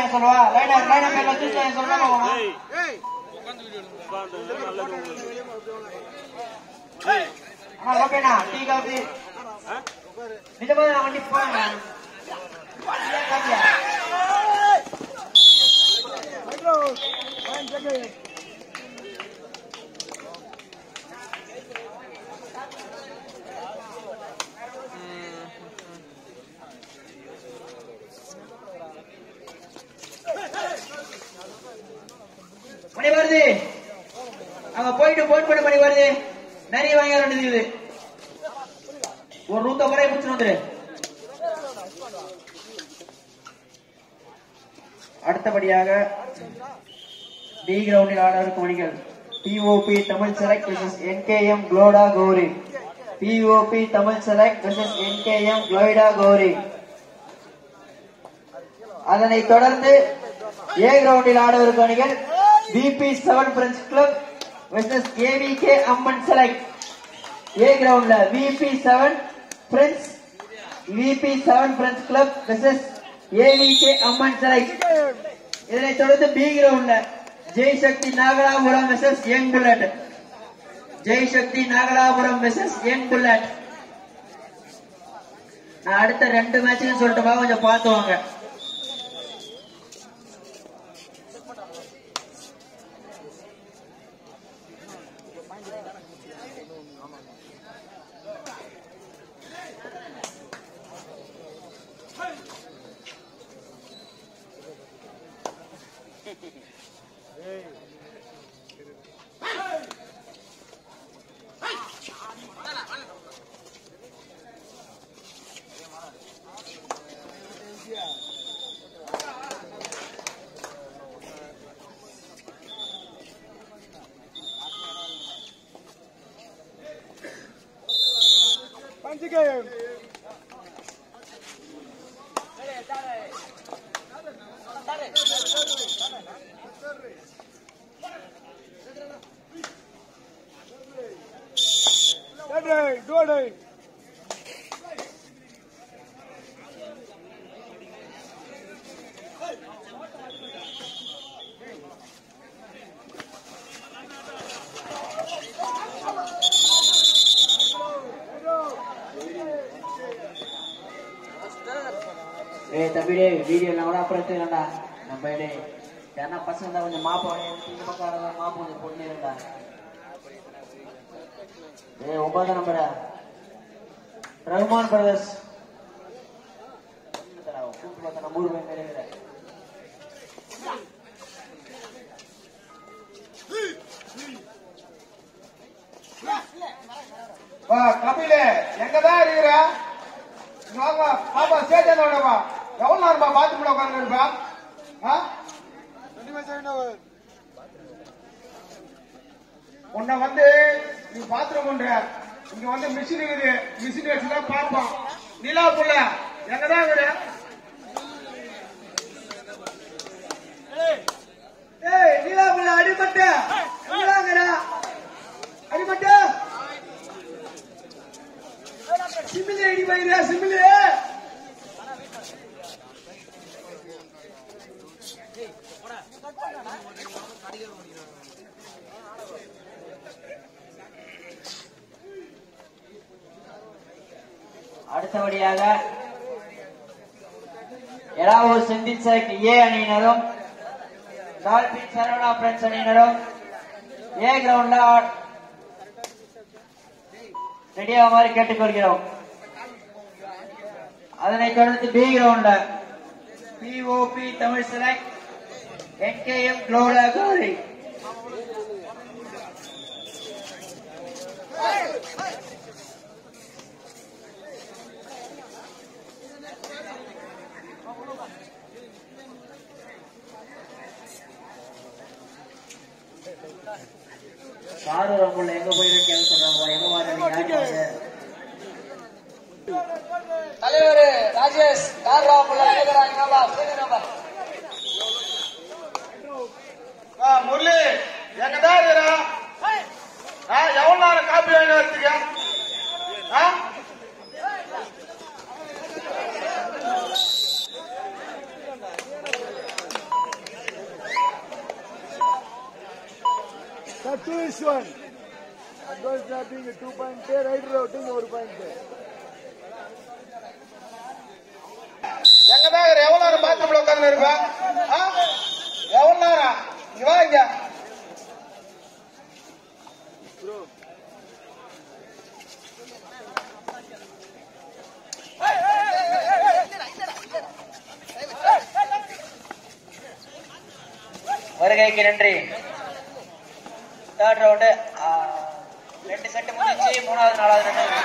சொல்லுவா liner liner பேர்ல தூக்கி சொல்றாங்க அண்ணா ஓகேண்ணா டீ காஃபி நிஜமா நான் வண்டி போறேன் மணி வருது அங்க போயிட்டு போன் பண்ணி மணி வருது நிறைய வாங்கி வர வேண்டியது இருக்குது. ஒரு நூத்தம்பது ரூபாய் முடிச்சுட்டு வந்துரு அடுத்தபடியாக பி கிரவுண்டில் ஆட இருக்கும் அணிகள் BOP Tamil select vs NKM குளோடா Gowri BOP Tamil select vs NKM குளோய்டா கௌரி அதனைத் தொடர்ந்து ஏ கிரவுண்டில் ஆட இருக்கும் அணிகள் BB seven French club versus AVK Amman select A கிரவுண்ட்ல VP seven French VP seven French club versus AVK Amman select இதனைத் தொடர்ந்து பி கிரவுண்ட்ல Jai Shakti Nagalapuram versus young bullet Jai Shakti Nagalapuram versus young bullet நான் அடுத்த ரெண்டு மேட்சுக்கும் சொல்லட்டுமா கொஞ்சம் பார்த்து வாங்க ஏய் தம்பி டேய் வீடியோ எல்லாம் கூட அப்புறம் எடுத்துக்கலாம்டா நம்ம டேய் யாரா பசங்க தான் கொஞ்சம் மாப்பு இந்த பக்கம் வரதா மாப்பு கொஞ்சம் பொண்ணு இருந்தா ஏய் ஒன்பது நம்பரா ரஹ்மான் பிரதர்ஸ் கூப்பிட்டு பார்த்தா நம்ம ஊர் போய் கிடைக்கிற வா கபிலே எங்கதான் இருக்கிற வாங்க பாப்பா சேத்தனோடவா எவ்வளவு நேரமா பாத்ரூம்ல உட்காந்துருப்பா உன்னை வந்து நீ பாத்ரூம் பண்ற இங்க வந்து மிஷின் இருக்குது மிஷின் வச்சுதான் பார்ப்போம் நிலா புள்ள எங்கதான் இருக்கிற ஏய் நிலா புள்ள அடிபட்ட எங்கடாங்கடா அடிபட்ட சிமிலி அடி பயிரா சிமிலி அடுத்தபடியாக எலாவூர் செந்தில் செலக்ட் ஏ அணியினரும் டால்பின் சரவணா பிரெண்ட்ஸ் அணியினரும் ஏ கிரவுண்ட்ல ரெடியாகுமாறு கேட்டுக்கொள்கிறோம் அதனைத் தொடர்ந்து பி கிரவுண்ட்ல பிஓபி தமிழ் செலக்ட் என்கேஎம் குளோலா கௌரி சாரு ரம்புள்ள எங்க போயிருக்கேன்னு சொல்றாங்க எங்க வாங்க தலைவர் ராஜேஷ் கார்ராப்புல கேக்குறாங்க ஆ, முரளி எங்கதான் இருக்கிற ஆ, எவ்வளவு நேரம் காப்பி வாங்கி வரதுக்கு ஆ? Next one advance dropping two point raider outing ஒரு பாயிண்ட் எங்கதான் இரு? எவ்வளவு நேரம் பாத்ரூம்ல உட்கார்ந்து இருப்ப ஆ? எவ்வளவு நேரம் இங்க வா இங்க வருகைக்கு நன்றி தேர்ட் ரவுண்டு ரெண்டு செட்டு முடிஞ்சு மூணாவது நாலாவது ரெண்டு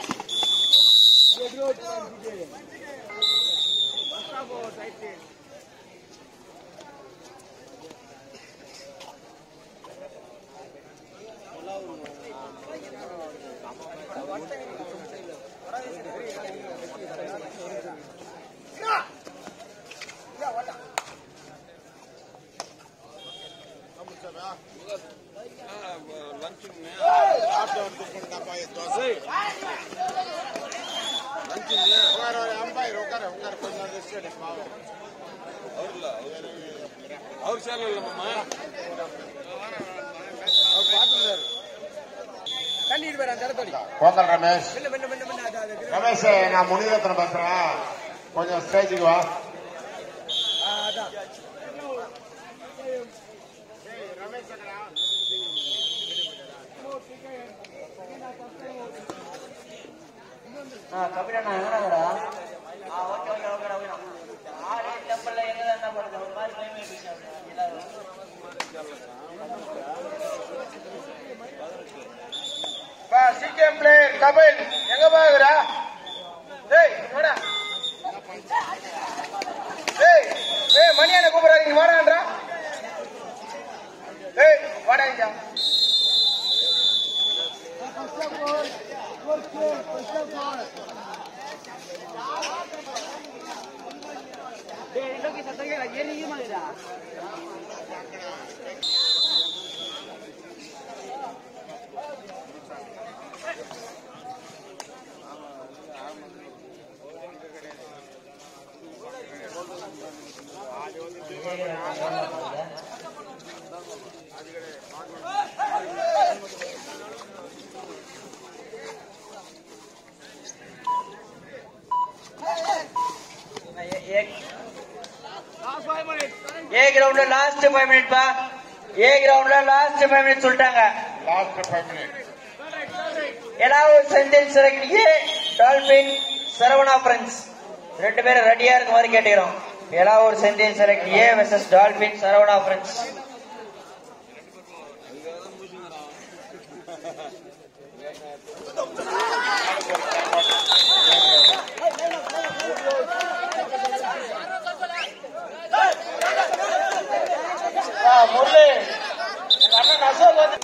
ಅವ್ರ ಶಾಲೆ ಇಲ್ಲಮ್ಮ கோந்தல் ரமேஷ் ரமேஷ் நான் முனிரத்னம் பேசுறேன் கொஞ்சம் ஸ்டேஜுக்கு வா ஆ கபிலண்ணா எங்கடாங்கடா ஆ ஓகே ஓகே ஓகேடா ஓகேடா ஆரே டெம்பிள்ல எங்க என்ன பண்ணுது ஒரு மாதிரி டைம் ஆயிடுச்சு எல்லாரும் சிகேம் பிளேயர் கபில் எங்க பாக்குறா டேய் வாடா டேய் டேய் மணியான கூப்பிடுறாங்க இங்க வாடான்றா டேய் வாடா இங்க ஏ கிரவுண்ட்ல லாஸ்ட் ஃபைவ் மினிட் பா ஏ கிரவுண்ட்ல லாஸ்ட் ஃபைவ் மினிட் சொல்லிட்டாங்க லாஸ்ட் ஃபைவ் மினிட் ஏதாவது Senthil select A dolphin Saravana friends ரெண்டு பேரும் ரெடியா இருக்க மாதிரி கேட்டுக்கிறோம் ஏதாவது ஒரு Senthil select A versus dolphin Saravana friends Murali எங்க அண்ணன் அசோக் வந்து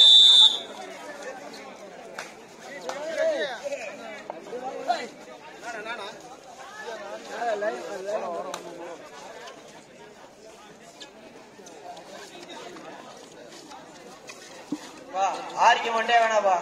வா ஆர்கியூமெண்டே வேணாப்பா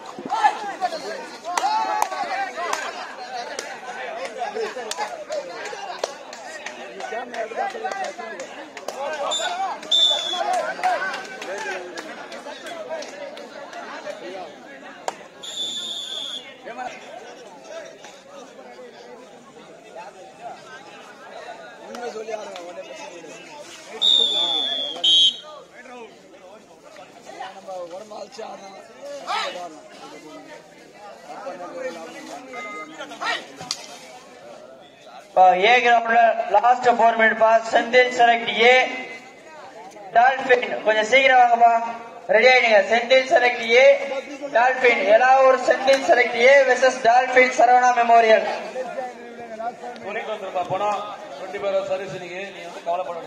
ஏ கிரவுண்ட்ல லாஸ்ட் ஃபோர் மினிட் பா செந்தில் செலக்ட் ஏ டால்பின் கொஞ்சம் சீக்கிரம் வாங்கப்பா ரெடி ஆயிடுங்க செந்தில் செலக்ட் ஏ டால்பின் ஏதாவது ஒரு Senthil select A versus dolphin Saravana memorial ಕೊನೆಗೆ ಒಂದ್ ರೂಪಾಯಿ ಪುನಃ ಟ್ವೆಂಟಿ ಫೈವ್ ಸರ್ವಿಸ್ ನಿಗೆ ನೀವು ಕವಲಪಡ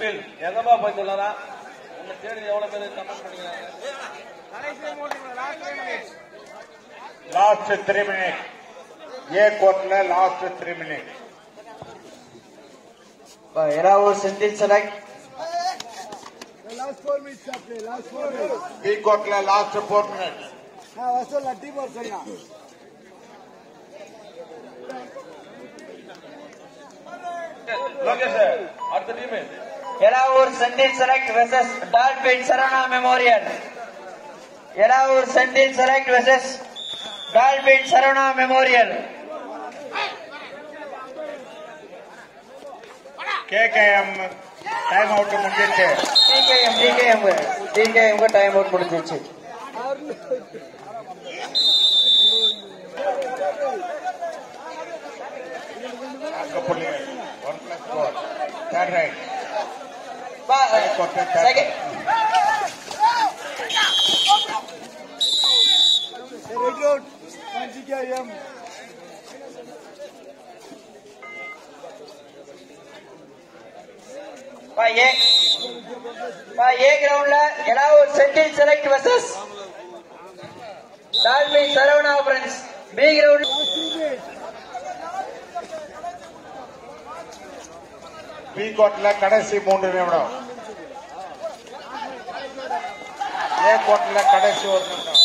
கபில் எங்கப்பா போய் சொல்லலாம் உங்க தேடி எவ்வளவு பேர் கமெண்ட் பண்ணிக்கிறாங்க லாஸ்ட் த்ரீ மினிட் ஏ கோர்ட்ல last three minute Elavur Senthil select last four minutes சாப்பிட்டு லாஸ்ட் ஃபோர் மினிட்ஸ் பி கோர்ட்ல லாஸ்ட் ஃபோர் மினிட் நான் வசூல் டீம் ஒர்க் சொன்னா லோகேஷ் அடுத்த team Elavur Senthil select versus dolphin Saravana memorial Elavur Senthil select versus dolphin Saravana memorial KKM time out முடிஞ்சிருச்சு TKM TKM TKM time out முடிஞ்சிருச்சு அங்க புள்ளிகள் one plus four third right second red road பஞ்சிகேஎம் ஏ ஏ கிரவுண்ட்ல Elavur Senthil select versus dolphin Saravana friends B ground B கோர்ட்ல கடைசி மூன்று நிமிடம் ஏ கோர்ட்ல கடைசி ஒரு நிமிடம்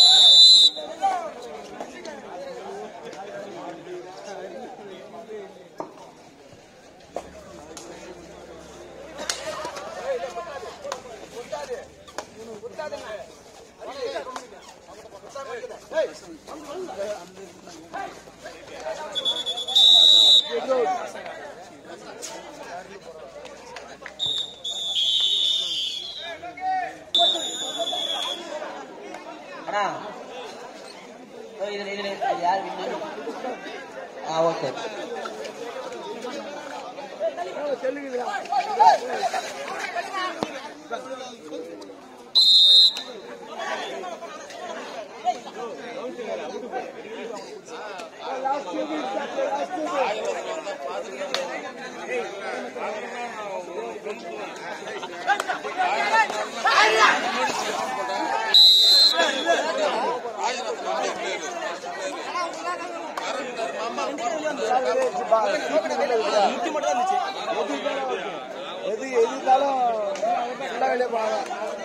அண்ணா ஓ, இதுல இதுல இது யார் வின்னர் ஆ ஓகே எது எது இருந்தாலும் எல்லா வேலையும் போனாங்க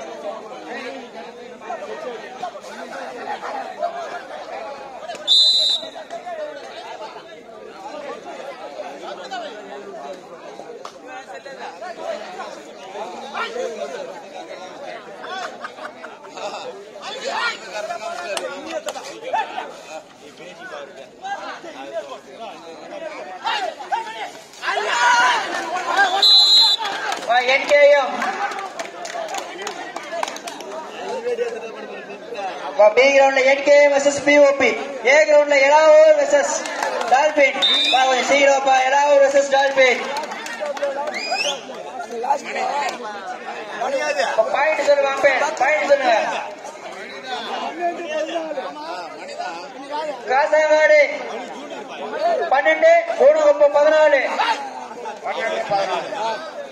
என்கேஎம் பி கிரவுண்ட்ல என்கேஎம் வெர்சஸ் பிஓபி ஏ கிரவுண்ட்ல எலாவூர் வெர்சஸ் டால்பின் வா, கொஞ்சம் சீக்கிரம்ப்பா எலாவூர் வெர்சஸ் டால்பின் பாயிண்ட் சொல்லுங்க அம்பேர் பாயிண்ட் சொல்லுங்க காசாவாடு பன்னெண்டு மூணு ஒப்ப பதினாலு பன்னெண்டு பதினாலு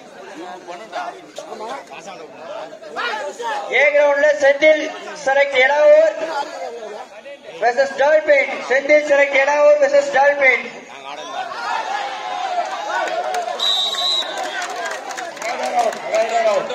ஏ கிரவுண்ட்ல Senthil select Edavur versus dolphin Senthil select Edavur versus dolphin raider out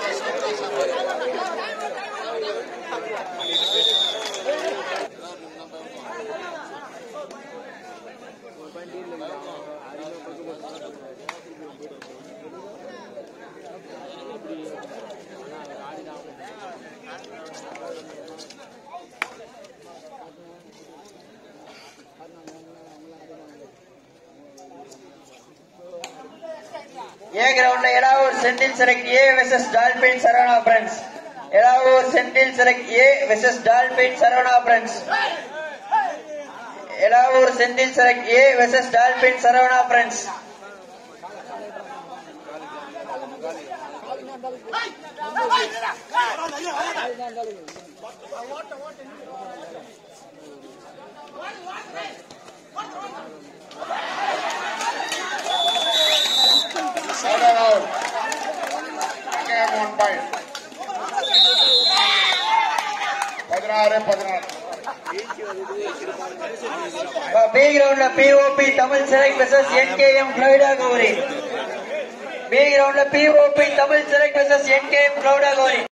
A கிரவுண்ட்ல Edavur Senthil select A versus dolphin Saravana friends Edavur Senthil select A versus dolphin Saravana friends Edavur Senthil select A versus dolphin Saravana friends raider out B கிரவுண்ட்ல BOP Tamil select versus NKM ஃபிளைடா Gowri B கிரவுண்ட்ல BOP Tamil select versus NKM ஃபிளைடா கௌரி